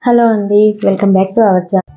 hello అండి welcome back to our channel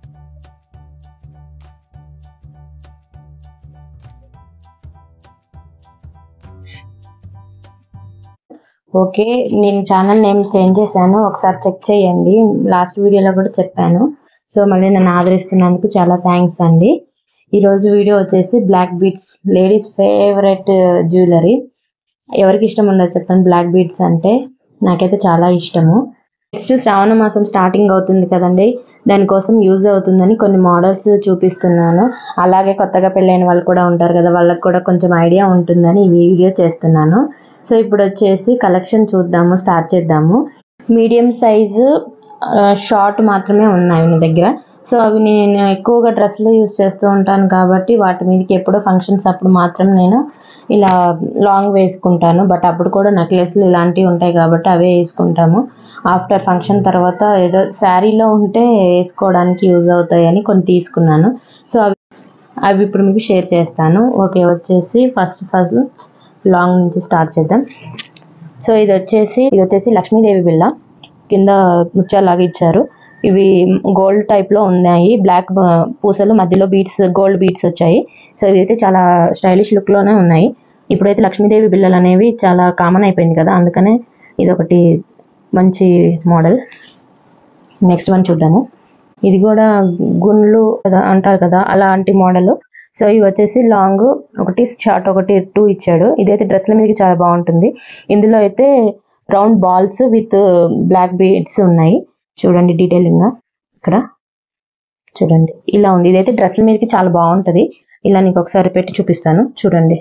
okay నేను channel name change చేశాను ఒకసారి చెక్ చేయండి లాస్ట్ వీడియోలో కూడా చెప్పాను సో మళ్ళీ నన్ను ఆదరిస్తున్నందుకు చాలా థ్యాంక్స్ అండి ఈరోజు వీడియో వచ్చేసి black beads ladies favourite jewellery ఎవరికి ఇష్టం ఉండదు చెప్పండి బ్లాక్ బీట్స్ అంటే నాకైతే చాలా ఇష్టము నెక్స్ట్ శ్రావణ మాసం స్టార్టింగ్ అవుతుంది కదండి దానికోసం యూజ్ అవుతుందని కొన్ని మోడల్స్ చూపిస్తున్నాను అలాగే కొత్తగా పెళ్ళైన వాళ్ళు కూడా ఉంటారు కదా వాళ్ళకి కూడా కొంచెం ఐడియా ఉంటుందని ఈ వీడియో చేస్తున్నాను సో ఇప్పుడు వచ్చేసి కలెక్షన్ చూద్దాము స్టార్ట్ చేద్దాము మీడియం సైజు షార్ట్ మాత్రమే ఉన్నాయి నా దగ్గర సో అవి నేను ఎక్కువగా డ్రెస్సులు యూస్ చేస్తూ ఉంటాను కాబట్టి వాటి మీదకి ఎప్పుడో ఫంక్షన్స్ అప్పుడు మాత్రం నేను ఇలా లాంగ్ వేసుకుంటాను బట్ అప్పుడు కూడా నెక్లెస్లు ఇలాంటివి ఉంటాయి కాబట్టి అవే వేసుకుంటాము ఆఫ్టర్ ఫంక్షన్ తర్వాత ఏదో శారీలో ఉంటే వేసుకోవడానికి యూజ్ అవుతాయని కొన్ని తీసుకున్నాను సో అవి అవి ఇప్పుడు మీకు షేర్ చేస్తాను ఓకే వచ్చేసి ఫస్ట్ ఫస్ట్ లాంగ్ నుంచి స్టార్ట్ చేద్దాం సో ఇది వచ్చేసి ఇది వచ్చేసి లక్ష్మీదేవి బిళ్ళ కింద ముత్యాలాగా ఇచ్చారు ఇవి గోల్డ్ టైప్లో ఉన్నాయి బ్లాక్ పూసలు మధ్యలో బీట్స్ గోల్డ్ బీట్స్ వచ్చాయి సో ఇదైతే చాలా స్టైలిష్ లుక్లోనే ఉన్నాయి ఇప్పుడైతే లక్ష్మీదేవి బిళ్ళలు అనేవి చాలా కామన్ అయిపోయింది కదా అందుకనే ఇది ఒకటి మంచి మోడల్ నెక్స్ట్ వన్ చూద్దాము ఇది కూడా గుండ్లు కదా అంటారు కదా అలాంటి మోడల్ సో ఇవి వచ్చేసి లాంగ్ ఒకటి షార్ట్ ఒకటి టూ ఇచ్చాడు ఇదైతే డ్రెస్ల మీదకి చాలా బాగుంటుంది ఇందులో అయితే round balls with black beads ఉన్నాయి చూడండి డీటెయిలింగ్గా ఇక్కడ చూడండి ఇలా ఉంది ఇదైతే డ్రెస్ల మీదకి చాలా బాగుంటుంది ఇలా నీకు ఒకసారి పెట్టి చూపిస్తాను చూడండి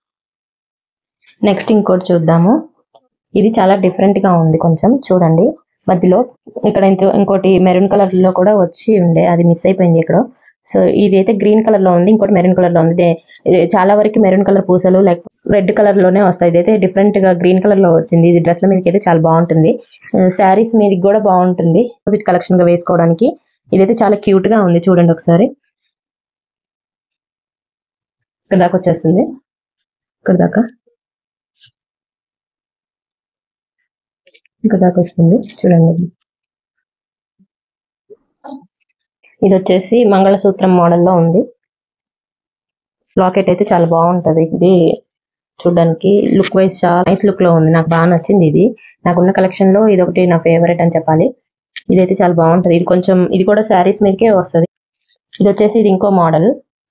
నెక్స్ట్ ఇంకోటి చూద్దాము ఇది చాలా డిఫరెంట్గా ఉంది కొంచెం చూడండి మధ్యలో ఇక్కడ ఇంకో ఇంకోటి మెరూన్ కలర్లో కూడా వచ్చి ఉండే అది మిస్ అయిపోయింది ఇక్కడ సో ఇది అయితే గ్రీన్ కలర్ లో ఉంది ఇంకోటి మెరూన్ కలర్ లో ఉంది ఇదే- ఇది చాలా వరకు మెరూన్ కలర్ పూసలు లైక్ రెడ్ కలర్ లోనే వస్తాయి ఇదైతే డిఫరెంట్ గా గ్రీన్ కలర్ లో వచ్చింది ఇది డ్రెస్ల మీదకి అయితే చాలా బాగుంటుంది శారీస్ మీదకి కూడా బాగుంటుంది ఆపోజిట్ కలెక్షన్ గా వేసుకోవడానికి ఇదైతే చాలా క్యూట్ గా ఉంది చూడండి ఒకసారి ఇక్కడ దాకా వచ్చేస్తుంది ఇక్కడ దాకా ఇక్కడ దాకా వస్తుంది చూడండి ఇది వచ్చేసి మంగళసూత్రం మోడల్లో ఉంది లాకెట్ అయితే చాలా బాగుంటది ఇది చూడడానికి లుక్ వైజ్ చాలా నైస్ లుక్ లో ఉంది నాకు బాగా నచ్చింది ఇది నాకున్న కలెక్షన్ లో ఇది ఒకటి నా ఫేవరెట్ అని చెప్పాలి ఇదైతే చాలా బాగుంటది ఇది కొంచెం ఇది కూడా శారీస్ మీదకే వస్తుంది ఇది వచ్చేసి ఇది ఇంకో మోడల్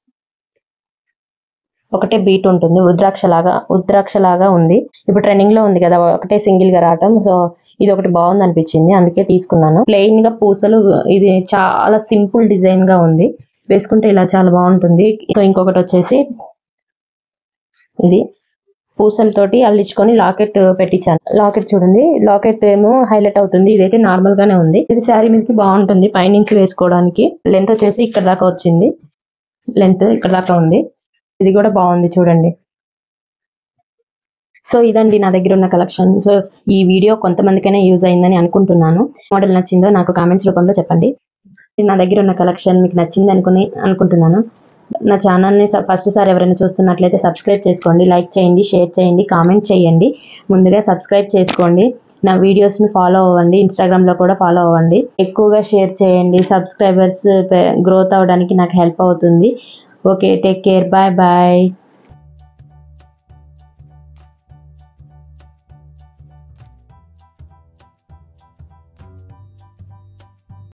ఒకటే బీట్ ఉంటుంది రుద్రాక్ష లాగా రుద్రాక్ష లాగా ఉంది ఇప్పుడు ట్రెండింగ్ లో ఉంది కదా ఒకటే సింగిల్ గా రావటం సో ఇది ఒకటి బాగుంది అనిపించింది అందుకే తీసుకున్నాను ప్లెయిన్ గా పూసలు ఇది చాలా సింపుల్ డిజైన్ గా ఉంది వేసుకుంటే ఇలా చాలా బాగుంటుంది సో ఇంకొకటి వచ్చేసి ఇది పూసలతోటి అల్లించుకొని లాకెట్ పెట్టించాను లాకెట్ చూడండి లాకెట్ ఏమో హైలైట్ అవుతుంది ఇదైతే నార్మల్ గానే ఉంది ఇది శారీ మీదకి బాగుంటుంది పైనుంచి వేసుకోవడానికి లెంత్ వచ్చేసి ఇక్కడ దాకా వచ్చింది లెంత్ ఇక్కడ దాకా ఉంది ఇది కూడా బాగుంది చూడండి సో ఇదండి నా దగ్గర ఉన్న కలెక్షన్ సో ఈ వీడియో కొంతమందికైనా యూజ్ అయిందని అనుకుంటున్నాను మోడల్ నచ్చిందో నాకు కామెంట్స్ రూపంలో చెప్పండి ఇది నా దగ్గర ఉన్న కలెక్షన్ మీకు నచ్చింది అనుకుని అనుకుంటున్నాను నా ఛానల్ని ఫస్ట్ సారి ఎవరైనా చూస్తున్నట్లయితే సబ్స్క్రైబ్ చేసుకోండి లైక్ చేయండి షేర్ చేయండి కామెంట్ చేయండి ముందుగా సబ్స్క్రైబ్ చేసుకోండి నా వీడియోస్ని ఫాలో అవ్వండి ఇన్స్టాగ్రామ్లో కూడా ఫాలో అవ్వండి ఎక్కువగా షేర్ చేయండి సబ్స్క్రైబర్స్ గ్రోత్ అవ్వడానికి నాకు హెల్ప్ అవుతుంది okay take care bye bye